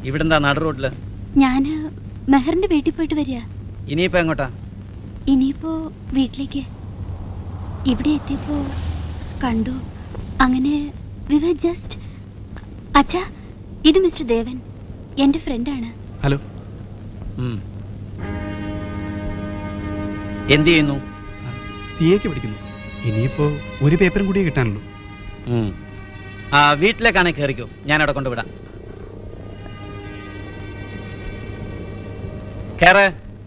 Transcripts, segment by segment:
ഇവിടെന്താ നടു റോഡില് ഞാന് മെഹറിന്റെ വീട്ടിൽ പോയിട്ട് വരിക ഇനിയിപ്പോ എങ്ങോട്ടാ ഇനിയിപ്പോ വീട്ടിലേക്ക് ഇവിടെ എത്തിയപ്പോ കണ്ടു അങ്ങനെ വിവ ജസ്റ്റ് അച്ഛാ ഇത് മിസ്റ്റർ ദേവൻ എന്റെ ഫ്രണ്ടാണ് ഹലോ ഉം. എന്ത് ചെയ്യുന്നു സി എക്ക് പഠിക്കുന്നു ഇനിയിപ്പോ ഒരു പേപ്പറും കൂടിയേ കിട്ടാനുള്ളൂ ഉം. ആ വീട്ടിലേക്കാണെ കയറിക്കോ ഞാൻ അവിടെ കൊണ്ടുവിടാം കേറ്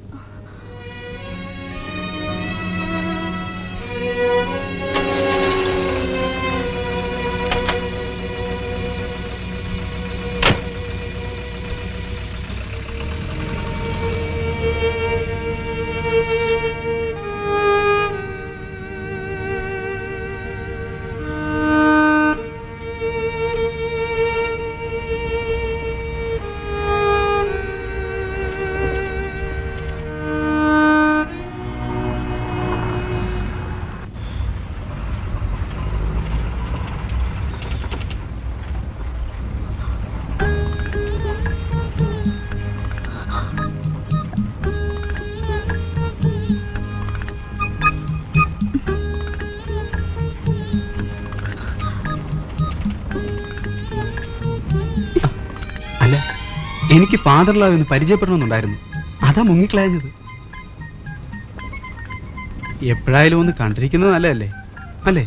അല്ല എനിക്ക് ഫാദർ ലവ് ഒന്ന് പരിചയപ്പെടണമെന്നുണ്ടായിരുന്നു അതാ മുങ്ങിക്കളയഞ്ഞത് എപ്പോഴായാലും ഒന്ന് കണ്ടിരിക്കുന്നത് നല്ലതല്ലേ അല്ലേ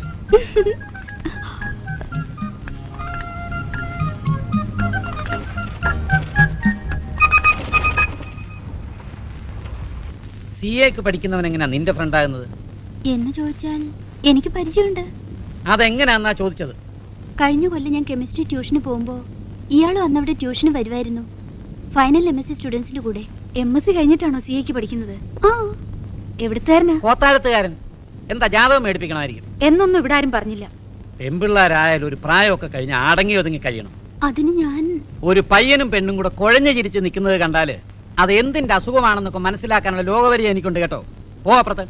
സി എക്ക് പഠിക്കുന്നവൻ എങ്ങനെയാ നിന്റെ ഫ്രണ്ട് ആകുന്നത് എന്ന് ചോദിച്ചാൽ എനിക്ക് പരിചയമുണ്ട് അതെങ്ങനെയാന്നാ ചോദിച്ചത് കഴിഞ്ഞ കൊല്ലം ഞാൻ കെമിസ്ട്രി ട്യൂഷന് പോകുമ്പോൾ ഇയാളും അന്നവിടെ ട്യൂഷന് വരുമായിരുന്നു ഫൈനൽ എം എസ് സി സ്റ്റുഡൻസിന്റെ കൂടെ എം എസ് സി കഴിഞ്ഞിട്ടാണോ സി എക്ക് പഠിക്കുന്നത് ആ എവിടുത്തേരനാ കോത്താഴത്തുകാരൻ എന്താ ജാതകം മേടിപ്പിക്കണമായിരിക്കും എന്നൊന്നും ഇവിടെ ആരും പറഞ്ഞില്ല പെമ്പിള്ളാരായാലും ഒരു പ്രായമൊക്കെ കഴിഞ്ഞ് അടങ്ങി ഒതുങ്ങി കഴിയണം അതിന് ഞാൻ ഒരു പയ്യനും പെണ്ണും കൂടെ കുഴഞ്ഞു ചിരിച്ച് നിൽക്കുന്നത് കണ്ടാല് അത് എന്തിന്റെ അസുഖമാണെന്നൊക്കെ മനസ്സിലാക്കാനുള്ള ലോകവരി എനിക്കുണ്ട് കേട്ടോ പോ അപ്പുറത്ത്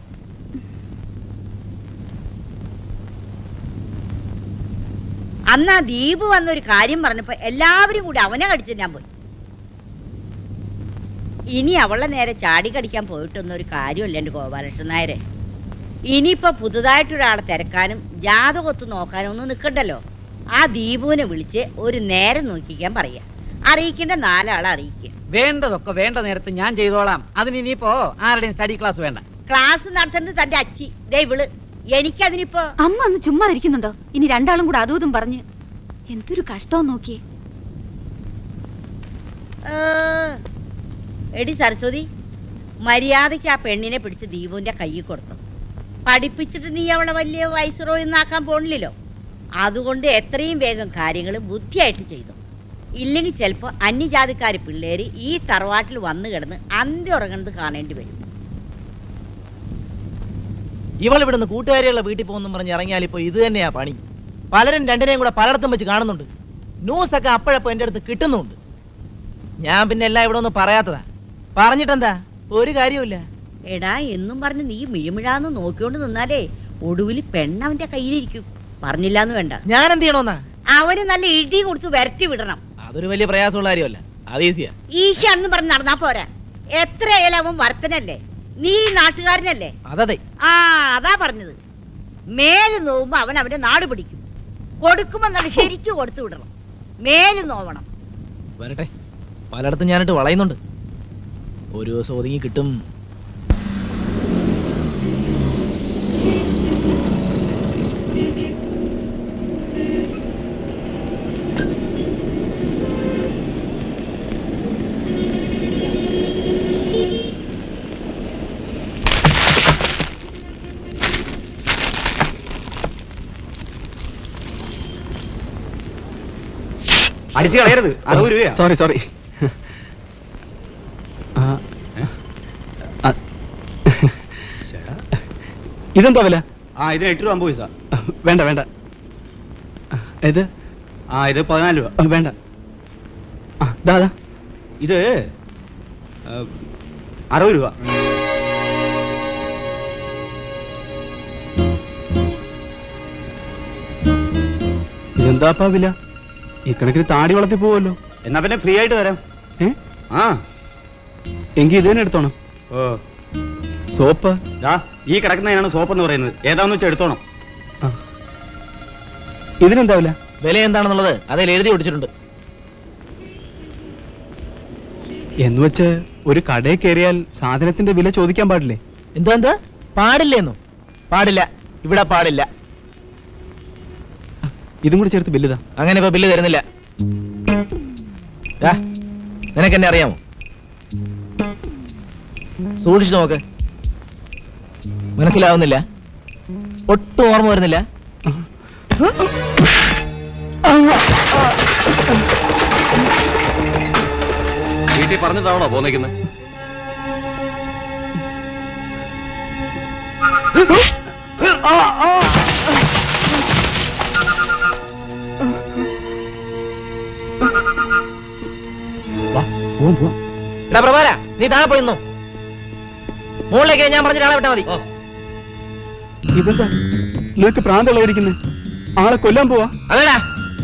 അന്ന് ആ ദീപ് വന്നൊരു കാര്യം പറഞ്ഞപ്പോ എല്ലാവരും കൂടി അവനെ കടിച്ചു ഞാൻ പോയി ഇനി അവളെ നേരെ ചാടി കടിക്കാൻ പോയിട്ടൊന്നും ഒരു കാര്യമല്ല എൻ്റെ ഗോപാലകൃഷ്ണൻ നായരെ ഇനിയിപ്പോ പുതുതായിട്ടൊരാളെ തിരക്കാനും ജാതകൊത്ത് നോക്കാനും ഒന്നും നിൽക്കണ്ടല്ലോ ആ ദീപുവിനെ വിളിച്ച് ഒരു നേരം നോക്കിക്കാൻ പറയാ അറിയിക്കേണ്ട നാലാളെ അറിയിക്കുക വേണ്ടതൊക്കെ വേണ്ട നേരത്ത് ഞാൻ ചെയ്തോളാം അതിന് ഇനിയിപ്പോ ആരുടെയും സ്റ്റഡി ക്ലാസ് വേണ്ട ക്ലാസ് നടത്തേണ്ടത് തന്റെ അച്ചി ദേ ഇവള് എനിക്കതിനിപ്പോ അമ്മ ഒന്ന് ചുമ്മാ ഇരിക്കുന്നുണ്ടോ ഇനി രണ്ടാളും കൂടെ അതും ഇതും പറഞ്ഞ് എന്തൊരു കഷ്ടം നോക്കിയേ ഏ, എടി സരസ്വതി മര്യാദയ്ക്ക് ആ പെണ്ണിനെ പിടിച്ച് ദീപുവിന്റെ കയ്യിൽ കൊടുത്തു പഠിപ്പിച്ചിട്ട് നീ അവളെ വലിയ വയസ്സുറോയിന്നാക്കാൻ പോണില്ലല്ലോ അതുകൊണ്ട് എത്രയും വേഗം കാര്യങ്ങൾ ബുദ്ധിയായിട്ട് ചെയ്തു ഇല്ലെങ്കിൽ ചിലപ്പോൾ അന്യജാതിക്കാരി പിള്ളേര് ഈ തറവാട്ടിൽ വന്നു കിടന്ന് അന്ത്യ ഉറങ്ങുന്നത് കാണേണ്ടി വരും ഇവൾ ഇവിടുന്ന് കൂട്ടുകാരികളുടെ വീട്ടിൽ പോകുന്നു പറഞ്ഞ് ഇറങ്ങിയാൽ ഇപ്പൊ ഇത് തന്നെയാ പണി പലരും രണ്ടിനെയും കൂടെ പലയിടത്തും വെച്ച് കാണുന്നുണ്ട് ന്യൂസ് ഒക്കെ അപ്പോഴപ്പോ എന്റെ അടുത്ത് കിട്ടുന്നുണ്ട് ഞാൻ പിന്നെ എല്ലാം ഇവിടെ ഒന്നും പറയാത്തതാ പറഞ്ഞിട്ടെന്താ ഒരു കാര്യമില്ല എടാ എന്നും പറഞ്ഞ് നീ മിഴുമിഴാന്ന് നോക്കിക്കൊണ്ട് നിന്നാലേ ഒടുവിൽ പെണ്ണവന്റെ കയ്യിലിരിക്കും പറഞ്ഞില്ലാന്ന് വേണ്ട ഞാൻ എന്ത് ചെയ്യണമെന്നാ അവന് നല്ല ഇടി കൊടുത്ത് വരട്ടി വിടണം അതൊരു വലിയ പ്രയാസമുള്ള കാര്യമല്ല അത് ഈസിയാ ഈശാണെന്ന് പറഞ്ഞ് നടന്നാ പോരാ എത്രയായാലും അവൻ വർത്തനല്ലേ നീ നാട്ടുകാരനല്ലേ അതതെ ആ അതാ പറഞ്ഞത് മേല് നോവുമ്പോ അവൻ അവന്റെ നാട് പിടിക്കും കൊടുക്കുമ്പോ നല്ല ശരിക്കും കൊടുത്തു വിടണം മേല് നോവണം വരട്ടെ പലയിടത്തും ഞാനിട്ട് വളയുന്നുണ്ട് ഒരു ദിവസം ഒതുങ്ങി കിട്ടും അടിച്ചു കളയരുത് അറുപത് രൂപയാ സോറി സോറി ഇതെന്താ വില ആ ഇതിന് എട്ട് രൂപ അമ്പത് പൈസ വേണ്ട വേണ്ട ഇത് ആ ഇത് പതിനാല് രൂപ ആ, വേണ്ട ആ, ദാ ദാ. ഇത് ആ, അറുപത് രൂപ ഇതെന്താപ്പാ വില ഈ കണക്കിന് താടി വളർത്തി പോവല്ലോ എന്നാ പിന്നെ ഫ്രീ ആയിട്ട് തരാം ഏ ആ എങ്കിൽ ഇത് തന്നെ എടുത്തോണം ഓ സോപ്പ് ദാ ഈ കിടക്കുന്നതിനാണ് സോപ്പ് എന്ന് പറയുന്നത് ഏതാന്ന് വെച്ചാൽ എടുത്തോണം ഇതിനെന്താവില്ല വില എന്താണെന്നുള്ളത് അതിൽ എഴുതി ഒടിച്ചിട്ടുണ്ട് എന്ന് വെച്ച് ഒരു കടയിൽ കയറിയാൽ സാധനത്തിന്റെ വില ചോദിക്കാൻ പാടില്ലേ എന്താ എന്താ പാടില്ലേന്നു പാടില്ല ഇവിടെ പാടില്ല ഇതും കൂടി ചേർത്ത് ബില്ലുതാ അങ്ങനെ ഇപ്പൊ ബില്ല് തരുന്നില്ല ദാ, നിനക്ക് എന്നെ അറിയാമോ സൂക്ഷിച്ചു നോക്ക് മനസ്സിലാവുന്നില്ല ഒട്ടും ഓർമ്മ വരുന്നില്ല വീട്ടിൽ പറഞ്ഞിട്ടാണോ പോന്നേക്കുന്നത് വാ പോവാം പോവാം എടാ പ്രഭാര നീ താഴെ പോയിന്നോ മുകളിലേക്ക് ഞാൻ പറഞ്ഞിട്ട് ആളെ വിട്ടാ മതി ഇതെന്താ നിനക്ക് പ്രാന്തളയിരിക്കുന്നത് ആളെ കൊല്ലാൻ പോവാ അതേടാ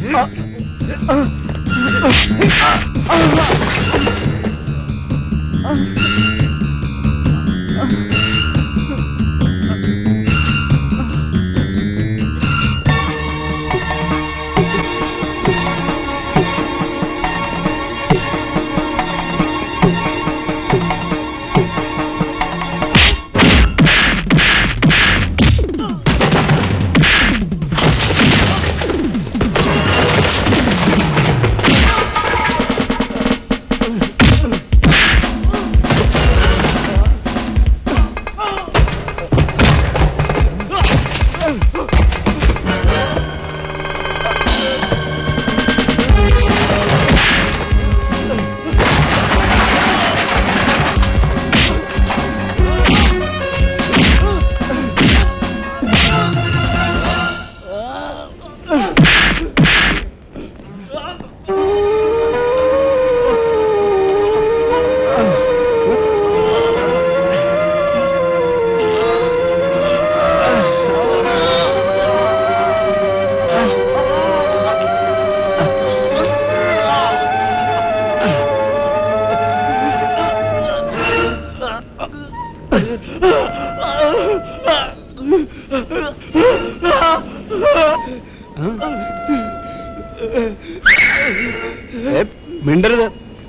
ഏ, മിണ്ടരുത്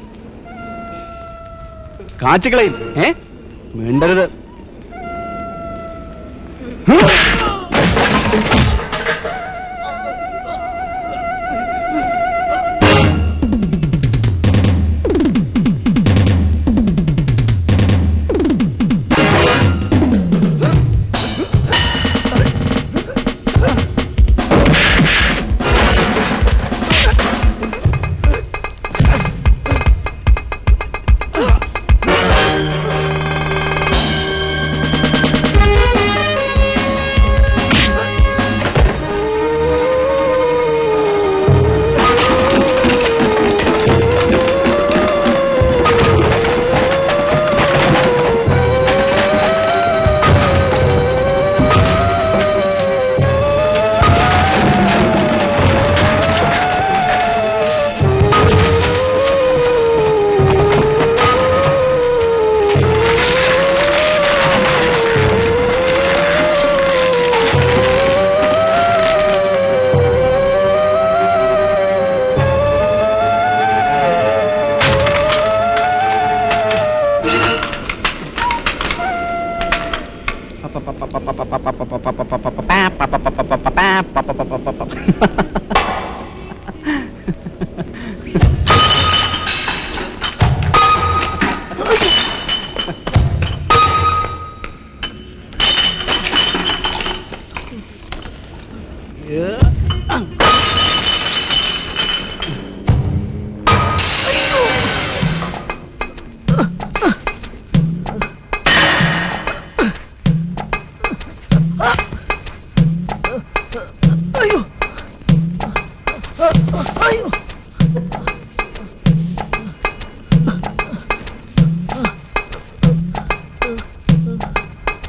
കാച്ചുകളയും ഏ മിണ്ടരുത്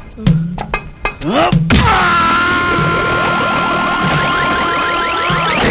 ആ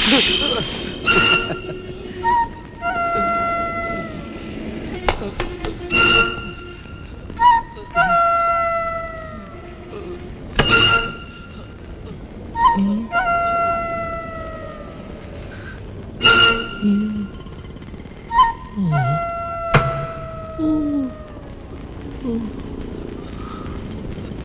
ഉം.